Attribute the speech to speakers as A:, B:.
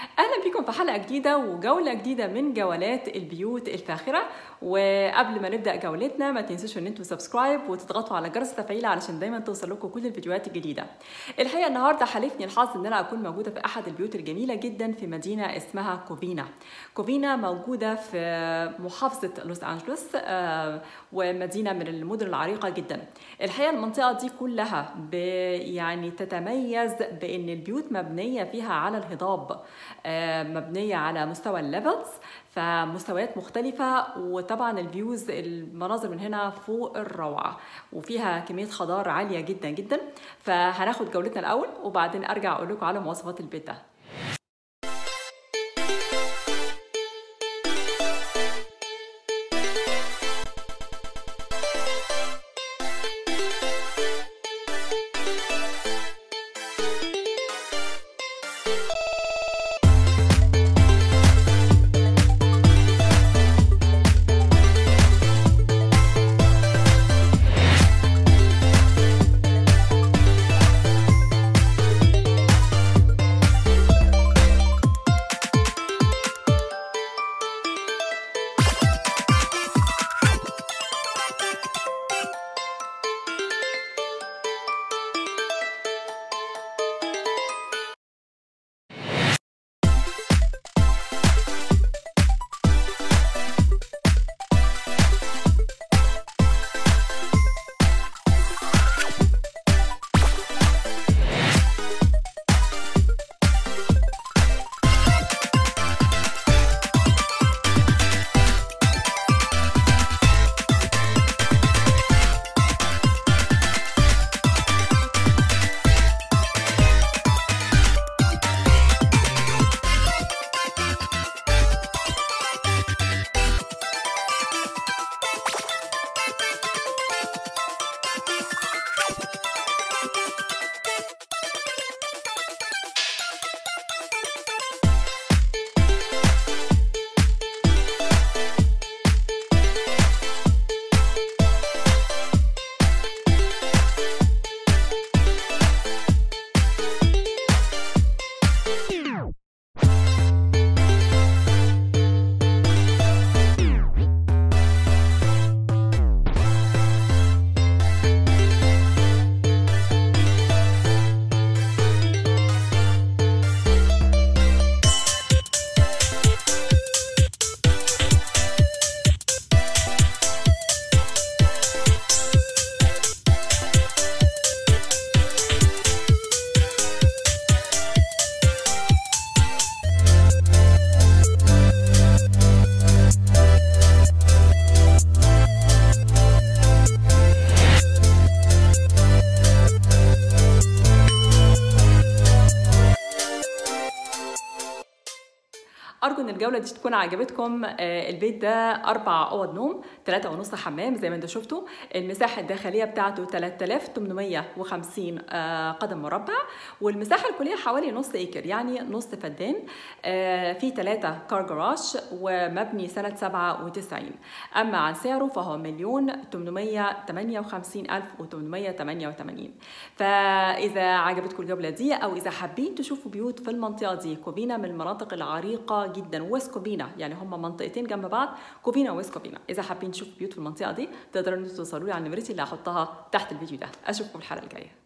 A: اهلا بكم في حلقه جديده وجوله جديده من جولات البيوت الفاخره وقبل ما نبدا جولتنا ما تنسوش ان انتم سبسكرايب وتضغطوا على جرس التفعيل علشان دايما توصل لكم كل الفيديوهات الجديده الحقيقه النهارده حالفني الحظ ان انا اكون موجوده في احد البيوت الجميله جدا في مدينه اسمها كوفينا كوفينا موجوده في محافظه لوس انجلوس آه، ومدينه من المدن العريقه جدا الحقيقه المنطقه دي كلها يعني تتميز بان البيوت مبنيه فيها على الهضاب آه، مبنيه على مستوى الليفلز فمستويات مختلفة وطبعا الفيوز المناظر من هنا فوق الروعة وفيها كمية خضار عالية جدا جدا فهناخد جولتنا الأول وبعدين أرجع أقول لكم على مواصفات البيت ده ارجو ان الجوله دي تكون عجبتكم آه، البيت ده اربع اوض نوم ثلاثة ونص حمام زي ما انتم شفتوا المساحه الداخليه بتاعته 3850 آه، قدم مربع والمساحه الكليه حوالي نص ايكر يعني نص فدان آه، في ثلاثة كار جراج ومبني سنه 97 اما عن سعره فهو مليون 858 الف و888 فاذا عجبتكم الجوله دي او اذا حابين تشوفوا بيوت في المنطقه دي كوبينا من المناطق العريقه جدا ويسكوبينا يعني هم منطقتين جنب بعض كوبينا ويسكوبينا اذا حابين تشوفوا بيوت في المنطقه دي تقدروا انتوا توصلوا لي على نمرتي اللي هحطها تحت الفيديو ده اشوفكم الحلقه الجايه